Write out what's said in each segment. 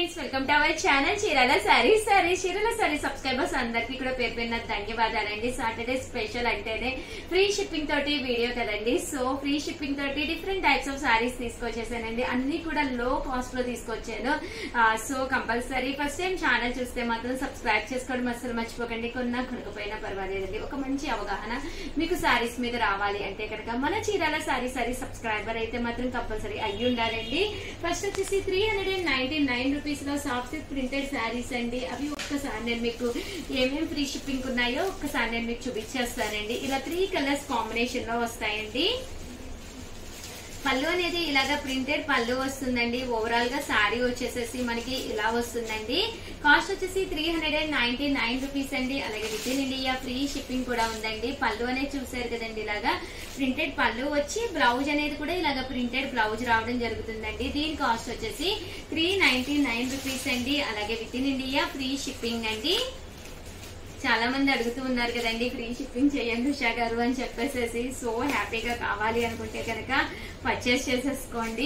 friends welcome to our channel Chirala saris saris Chirala sari subscribers అందరికీ కూడా పేరు పేరున ధన్యవాదాలండి సాటర్డే స్పెషల్ అంటేనే ఫ్రీ షిప్పింగ్ తోటి వీడియో కదండి సో ఫ్రీ షిప్పింగ్ తోటి డిఫరెంట్ టైప్స్ ఆఫ్ సారీస్ తీసుకొచ్చేసానండి అన్ని కూడా లో కాస్ట్ లో తీసుకొచ్చాను so compulsory first time channel చూస్తే మాత్రం సబ్స్క్రైబ్ చేసుకోవడం అసలు మర్చిపోకండి కొన్నా కొనుకపోయినా పర్వాలేదండి ఒక మంచి అవగాహన మీకు సారీస్ మీద రావాలి అంటే కనుక మన చీరాల సారీ సారీ సబ్స్క్రైబర్ అయితే మాత్రం కంపల్సరీ అయ్యి ఉండాలండి ఫస్ట్ వచ్చేసి three hundred and ninety nine rupees లో సాఫ్ట్ సిల్క్ ప్రింటెడ్ శారీస్ అండి అవి ఒక్కసారి నేను మీకు ఏమేమి ఫ్రీ షిప్పింగ్ ఉన్నాయో ఒక్కసారి నేను మీకు చూపించేస్తానండి ఇలా త్రీ కలర్స్ కాంబినేషన్ లో వస్తాయండి పళ్ళు అనేది ఇలాగా ప్రింటెడ్ పళ్ళు వస్తుందండి ఓవరాల్ గా శారీ వచ్చేసేసి మనకి ఇలా వస్తుందండి కాస్ట్ వచ్చేసి three hundred and ninety nine rupees అండి అలాగే with in India free shipping కూడా ఉందండి పళ్ళు అనేది చూసారు కదండి ఇలాగా ప్రింటెడ్ పళ్ళు వచ్చి బ్లౌజ్ అనేది కూడా ఇలాగ ప్రింటెడ్ బ్లౌజ్ రావడం జరుగుతుందండి దీని కాస్ట్ వచ్చేసి త్రీ నైన్టీ నైన్ రూపీస్ అండి అలాగే with in India free shipping అండి చాలా మంది అడుగుతూ ఉన్నారు కదండి ఫ్రీ షిప్పింగ్ చేయండి ఉషా గారు అని చెప్పేసేసి సో హ్యాపీగా కావాలి అనుకుంటే కనుక పర్చేస్ చేసేసుకోండి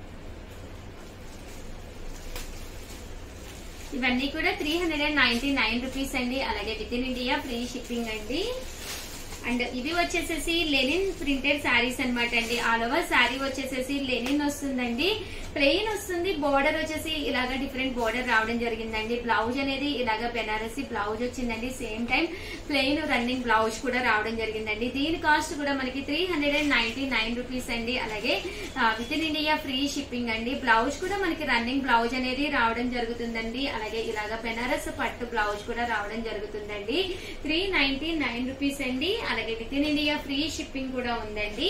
ఇవన్నీ కూడా three hundred and ninety nine rupees అండి అలాగే with in India free shipping అండి అండ్ ఇవి వచ్చేసేసి లెనిన్ ప్రింటెడ్ శారీస్ అనమాట అండి ఆల్ ఓవర్ శారీ వచ్చేసేసి లెనిన్ వస్తుందండి ప్లెయిన్ వస్తుంది బోర్డర్ వచ్చేసి ఇలాగ డిఫరెంట్ బోర్డర్ రావడం జరిగిందండి బ్లౌజ్ అనేది ఇలాగ బెనారసి బ్లౌజ్ వచ్చిందండి same time plain running blouse కూడా రావడం జరిగిందండి దీని కాస్ట్ కూడా మనకి three hundred and ninety nine rupees అండి అలాగే with in India free shipping అండి బ్లౌజ్ కూడా మనకి రన్నింగ్ బ్లౌజ్ అనేది రావడం జరుగుతుందండి అలాగే ఇలాగ బెనారస్ పట్టు బ్లౌజ్ కూడా రావడం జరుగుతుందండి త్రీ నైన్టీ నైన్ రూపీస్ అండి అలాగే with in India free shipping కూడా ఉందండి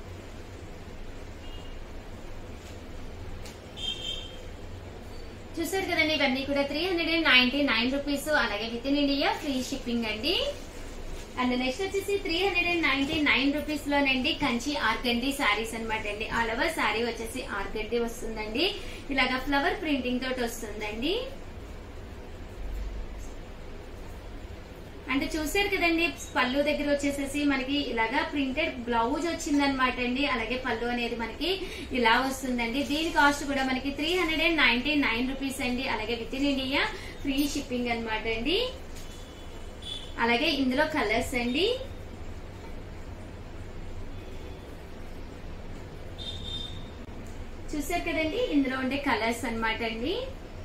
చూసారు కదండి ఇవన్నీ కూడా three hundred and ninety nine rupees అలాగే with in India free shipping అండి అండ్ నెక్స్ట్ వచ్చేసి three hundred and ninety nine rupees లోనండి కంచి ఆర్గండి శారీస్ అనమాట అండి ఆల్ ఓవర్ శారీ వచ్చేసి ఆర్గండి వస్తుందండి ఇలాగా ఫ్లవర్ ప్రింటింగ్ తోటి వస్తుందండి అంటే చూసారు కదండి పళ్ళు దగ్గర వచ్చేసేసి మనకి ఇలాగా ప్రింటెడ్ బ్లౌజ్ వచ్చిందనమాట అండి అలాగే పళ్ళు అనేది మనకి ఇలా వస్తుందండి దీని కాస్ట్ కూడా మనకి three hundred and ninety nine rupees అండి అలాగే with in India free shipping అనమాట అండి అలాగే ఇందులో కలర్స్ అండి చూసారు కదండి ఇందులో ఉండే కలర్స్ అనమాట అండి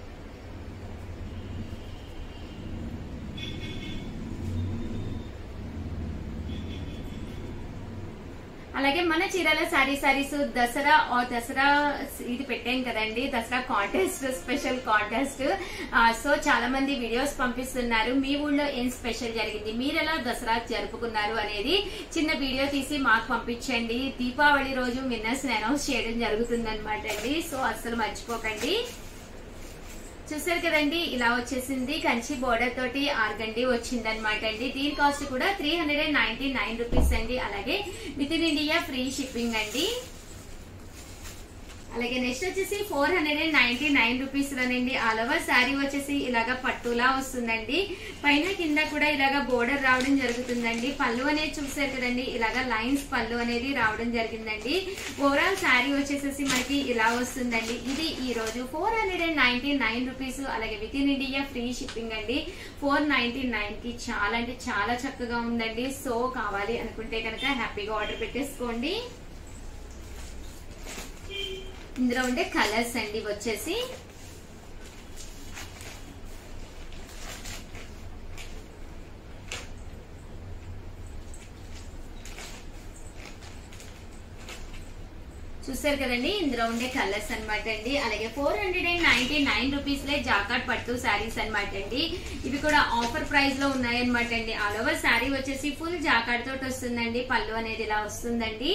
అలాగే మన చీరాల సారీ సారీస్ దసరా ఆర్ దసరా ఇది పెట్టాం కదండి Dasara contest special contest so చాలా మంది వీడియోస్ పంపిస్తున్నారు మీ ఊళ్ళో ఏం స్పెషల్ జరిగింది మీరు ఎలా దసరా జరుపుకున్నారు అనేది చిన్న వీడియో తీసి మాకు పంపించండి దీపావళి రోజు విన్నర్స్ అనౌన్స్ చేయడం జరుగుతుంది అనమాట అండి సో అస్సలు మర్చిపోకండి చూసారు కదండి ఇలా వచ్చేసింది కంచి బోర్డర్ తోటి ఆర్గండి వచ్చింది అనమాట అండి దీని కాస్ట్ కూడా three hundred and ninety nine rupees అండి అలాగే with in India free shipping అండి అలాగే నెక్స్ట్ వచ్చేసి four hundred and ninety nine rupees లోనండి ఆల్ ఓవర్ శారీ వచ్చేసి ఇలాగా పట్టులా వస్తుందండి పైన కింద కూడా ఇలాగా బోర్డర్ రావడం జరుగుతుందండి పళ్ళు అనేది చూసారు కదండి ఇలాగా లైన్స్ పళ్ళు అనేది రావడం జరిగిందండి ఓవరాల్ శారీ వచ్చేసేసి మనకి ఇలా వస్తుందండి ఇది ఈ రోజు four hundred and ninety nine rupees అలాగే with in India free shipping అండి ఫోర్ నైన్టీ నైన్ కి చాలా అంటే చాలా చక్కగా ఉందండి సో కావాలి అనుకుంటే కనుక హ్యాపీగా ఆర్డర్ పెట్టేసుకోండి ఇందులో ఉండే కలర్స్ అండి వచ్చేసి చూసారు కదండి ఇందులో ఉండే కలర్స్ అనమాట అండి అలాగే four hundred and ninety nine rupees లే జాకాట్ పట్టు శారీస్ అనమాట అండి ఇవి కూడా ఆఫర్ ప్రైస్ లో ఉన్నాయన్నమాట అండి ఆల్ ఓవర్ శారీ వచ్చేసి ఫుల్ జాకాట్ తోటి వస్తుందండి పళ్ళు అనేది ఇలా వస్తుందండి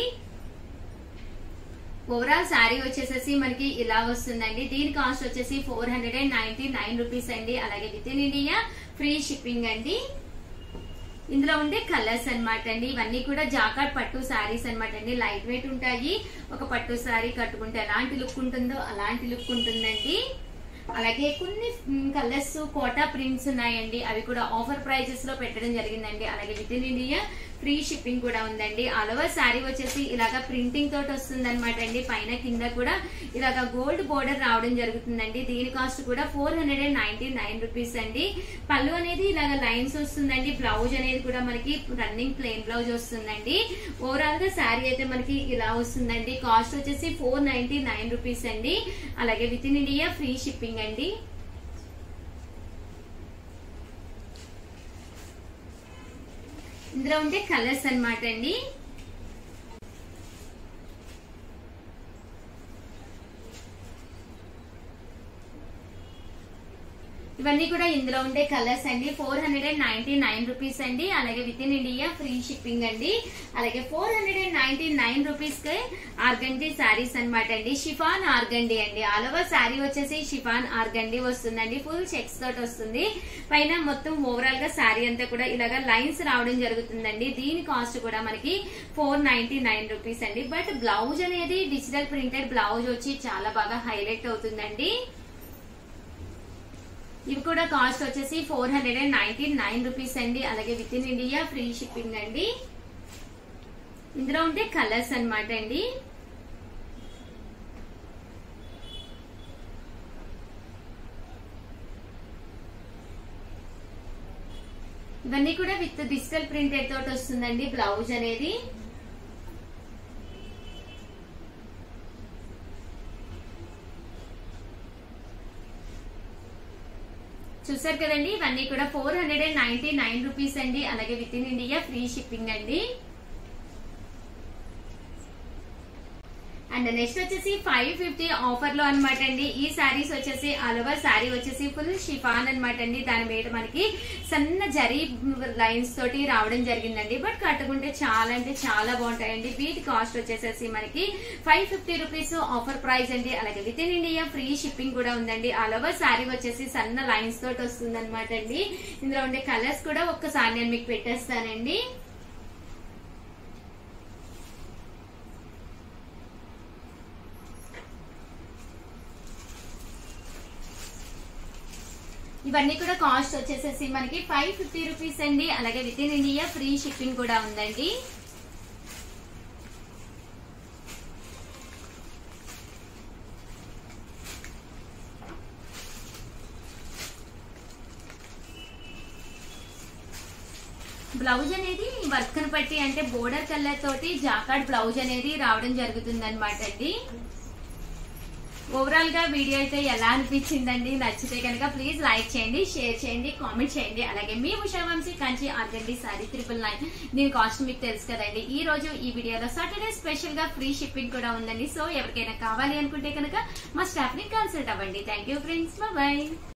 ఓవరాల్ శారీ వచ్చేసేసి మనకి ఇలా వస్తుందండి దీని కాస్ట్ వచ్చేసి four hundred and ninety nine rupees అండి అలాగే with in India free shipping అండి ఇందులో ఉండే కలర్స్ అనమాట అండి ఇవన్నీ కూడా జాకాట్ పట్టు శారీస్ అనమాట అండి లైట్ వెయిట్ ఉంటాయి ఒక పట్టు శారీ కట్టుకుంటే ఎలాంటి లుక్ ఉంటుందో అలాంటి లుక్ ఉంటుందండి అలాగే కొన్ని కలర్స్ కోటా ప్రింట్స్ ఉన్నాయండి అవి కూడా ఆఫర్ ప్రైజెస్ లో పెట్టడం జరిగిందండి అలాగే with in India free shipping కూడా ఉందండి ఆల్ ఓవర్ శారీ వచ్చేసి ఇలాగా ప్రింటింగ్ తోటి వస్తుంది అనమాట అండి పైన కింద కూడా ఇలాగా గోల్డ్ బోర్డర్ రావడం జరుగుతుందండి దీని కాస్ట్ కూడా four hundred and ninety nine rupees అండి పళ్ళు అనేది ఇలాగ లైన్స్ వస్తుందండి బ్లౌజ్ అనేది కూడా మనకి రన్నింగ్ ప్లెయిన్ బ్లౌజ్ వస్తుందండి ఓవరాల్ గా శారీ అయితే మనకి ఇలా వస్తుందండి కాస్ట్ వచ్చేసి ఫోర్ నైన్టీ నైన్ రూపీస్ అండి అలాగే with in India free shipping అండి ఇందులో ఉంటే కలర్స్ అన్నమాట అండి ఇవన్నీ కూడా ఇందులో ఉండే కలర్స్ అండి four hundred and ninety nine rupees అండి అలాగే with in India free shipping అండి అలాగే four hundred and ninety nine rupees కి ఆర్గండి శారీస్ అనమాట అండి షిఫాన్ ఆర్గండి అండి ఆల్ ఓవర్ శారీ వచ్చేసి షిఫాన్ ఆర్గండి వస్తుందండి ఫుల్ చెక్స్ తోటి వస్తుంది పైన మొత్తం ఓవరాల్ గా శారీ అంతా కూడా ఇలాగా లైన్స్ రావడం జరుగుతుందండి దీని కాస్ట్ కూడా మనకి ఫోర్ నైన్టీ నైన్ రూపీస్ అండి బట్ బ్లౌజ్ అనేది డిజిటల్ ప్రింటెడ్ బ్లౌజ్ వచ్చి చాలా బాగా హైలైట్ అవుతుందండి ఇవి కూడా కాస్ట్ వచ్చేసి four hundred and ninety nine rupees అండి అలాగే with in India free shipping అండి ఇందులో ఉంటే కలర్స్ అన్నమాట అండి ఇవన్నీ కూడా విత్ డిజిటల్ ప్రింటెడ్ తోటి వస్తుందండి బ్లౌజ్ అనేది చూసారు కదండి ఇవన్నీ కూడా four hundred and ninety nine rupees అండి అలాగే with in India free shipping అండి అండ్ నెక్స్ట్ వచ్చేసి ఫైవ్ ఫిఫ్టీ ఆఫర్ లో అనమాట అండి ఈ శారీస్ వచ్చేసి ఆల్ ఓవర్ శారీ వచ్చేసి ఫుల్ షిఫాన్ అనమాట అండి దాని మీద మనకి సన్న జరీ లైన్స్ తోటి రావడం జరిగిందండి బట్ కట్టుకుంటే చాలా అంటే చాలా బాగుంటాయండి వీటి కాస్ట్ వచ్చేసేసి మనకి five fifty rupees offer price అండి అలాగే with in India free shipping కూడా ఉందండి ఆల్ ఓవర్ శారీ వచ్చేసి సన్న లైన్స్ తోటి వస్తుంది అనమాట అండి ఇందులో ఉండే కలర్స్ కూడా ఒక్కసారి నేను మీకు పెట్టేస్తానండి ఇవన్నీ కూడా కాస్ట్ వచ్చేసేసి మనకి ఫైవ్ ఫిఫ్టీ రూపీస్ అండి అలాగే with in India free shipping కూడా ఉందండి బ్లౌజ్ అనేది వర్క్ ని బట్టి అంటే బోర్డర్ కలర్ తోటి జాకాడ్ బ్లౌజ్ అనేది రావడం జరుగుతుంది అనమాట అండి ఓవరాల్ గా వీడియో అయితే ఎలా అనిపించిందండి నచ్చితే కనుక ప్లీజ్ లైక్ చేయండి షేర్ చేయండి కామెంట్ చేయండి అలాగే మీ Ushavamshi Kanchi organdy sari triple nine దీని కాస్ట్ మీకు తెలుసు కదండి ఈ రోజు ఈ వీడియోలో సాటర్డే స్పెషల్ గా ఫ్రీ షిప్పింగ్ కూడా ఉందండి సో ఎవరికైనా కావాలి అనుకుంటే కనుక మా స్టాఫ్ ని కన్సల్ట్ అవ్వండి థ్యాంక్ యూ ఫ్రెండ్స్ బాయ్